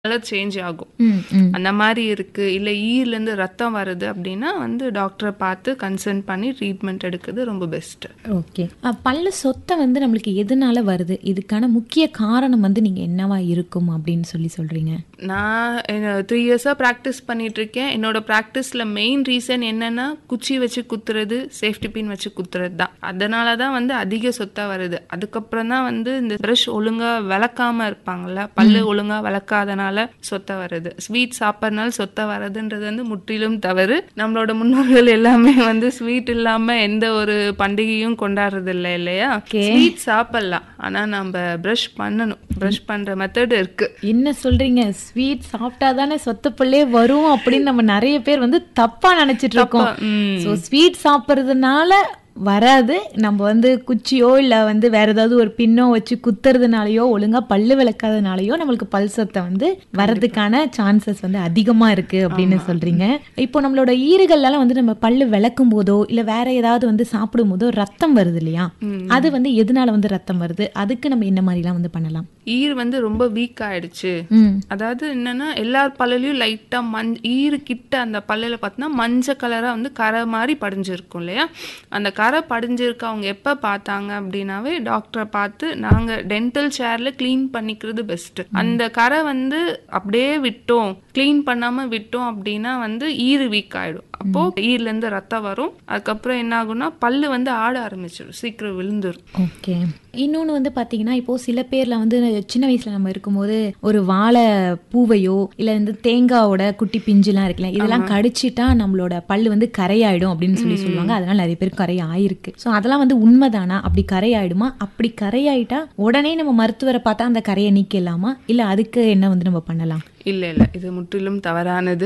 Colour change ஆகும் ம், ம். அந்த மாதிரி இருக்கு இல்ல ஈர்ல இருந்து ரத்தம் வருது அப்படின்னா வந்து டாக்டரை பார்த்து கன்சல்ட் பண்ணி ட்ரீட்மெண்ட் எடுக்கிறது ரொம்ப பெஸ்ட் ஓகே அ, பல்லு சொத்தை வந்து நம்மளுக்கு எதனால வருது இதுக்கான முக்கிய காரணம் வந்து நீங்க என்னவா இருக்கும் அப்படின்னு சொல்லி சொல்றீங்க நான் த்ரீ இயர்ஸாக ப்ராக்டிஸ் பண்ணிட்டு இருக்கேன் என்னோட ப்ராக்டிஸில் மெயின் ரீசன் என்னன்னா குச்சி வச்சு குத்துறது சேஃப்டி பின் வச்சு குத்துறது தான் அதனால தான் வந்து அதிக சொத்தா வருது அதுக்கப்புறம் தான் வந்து இந்த ப்ரஷ் ஒழுங்கா விளக்காம இருப்பாங்கல்ல பல்லு ஒழுங்கா விளக்காதனால சொத்தை வருது ஸ்வீட் சாப்பிட்றதுனால சொத்தை வர்றதுன்றது வந்து முற்றிலும் தவறு நம்மளோட முன்னோர்கள் எல்லாமே வந்து ஸ்வீட் இல்லாம எந்த ஒரு பண்டிகையும் கொண்டாடுறது இல்லை இல்லையா ஸ்வீட் சாப்பிடலாம் ஆனா நம்ம ப்ரஷ் பண்ணணும் ப்ரஷ் பண்ற மெத்தட் இருக்கு என்ன சொல்றீங்க ஸ்வீட் சாப்பிட்டா தானே சொத்த பிள்ளையே வரும் அப்படின்னு நம்ம நிறைய பேர் வந்து தப்பா நினைச்சிட்டு இருக்கோம் ம். ஸோ ஸ்வீட் சாப்பிட்றதுனால வராது நம்ம வந்து குச்சியோ இல்லை வந்து வேற ஏதாவது ஒரு பின்னோ வச்சு குத்துறதுனாலயோ ஒழுங்கா பல்லு விளக்காதனாலயோ நம்மளுக்கு பல் சொத்தை வந்து வரதுக்கான சான்சஸ் வந்து அதிகமா இருக்கு அப்படின்னு சொல்றீங்க இப்போ நம்மளோட ஈறுகள்லாம் வந்து நம்ம பல்லு விளக்கும் போதோ இல்லை வேற ஏதாவது வந்து சாப்பிடும் போதோ ரத்தம் வருது இல்லையா அது வந்து எதனால வந்து ரத்தம் வருது அதுக்கு நம்ம என்ன மாதிரிலாம் வந்து பண்ணலாம் ஈர் வந்து ரொம்ப வீக் ஆயிடுச்சு ம் அதாவது என்னன்னா எல்லார் பல்லுலயும் லைட்டா மஞ் ஈரு கிட்ட அந்த பல்லுல பார்த்தோன்னா மஞ்சள் கலரா வந்து கரை மாதிரி படிஞ்சிருக்கும் இல்லையா அந்த கரை படிஞ்சிருக்கு அவங்க எப்ப பார்த்தாங்க அப்படின்னாவே டாக்டரை பார்த்து நாங்க டென்டல் சேர்ல க்ளீன் பண்ணிக்கிறது பெஸ்ட் அந்த கரை வந்து அப்படியே விட்டோம் க்ளீன் பண்ணாம விட்டோம் அப்படின்னா வந்து ஈரு வீக் ஆயிடும் அப்போ ஈர்ல இருந்து ரத்தம் வரும் அதுக்கப்புறம் என்ன ஆகும்னா பல்லு வந்து ஆட ஆரம்பிச்சிடும் சீக்கிரம் விழுந்துரும் ஓகே இன்னொன்று வந்து பார்த்தீங்கன்னா இப்போ சில பேர்ல வந்து சின்ன வயசுல நம்ம இருக்கும்போது ஒரு வாழை பூவையோ இல்லை இந்த தேங்காவோட குட்டி பிஞ்சுலாம் இருக்குல்ல இதெல்லாம் கடிச்சிட்டா நம்மளோட பல்லு வந்து கரையாயிடும் அப்படின்னு சொல்லி சொல்லுவாங்க அதனால நிறைய பேர் கரை ஆயிருக்கு ஸோ அதெல்லாம் வந்து உண்மைதானா அப்படி கரையாயிடுமா அப்படி கரையாயிட்டா உடனே நம்ம மருத்துவரை பார்த்தா அந்த கரையை நீக்கலாமா இல்லை அதுக்கு என்ன வந்து நம்ம பண்ணலாம் இல்ல இல்ல இது முற்றிலும் தவறானது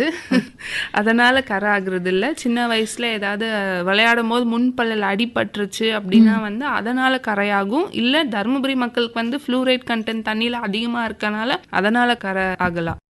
அதனால கரை ஆகுறது இல்ல சின்ன வயசுல ஏதாவது விளையாடும் போது முன்பல்லில் அடிபட்டுருச்சு அப்படின்னா வந்து அதனால கரையாகும் இல்ல தருமபுரி மக்களுக்கு வந்து ஃப்ளூரைட் கண்டென்ட் தண்ணியில அதிகமா இருக்கனால அதனால கரை ஆகலாம்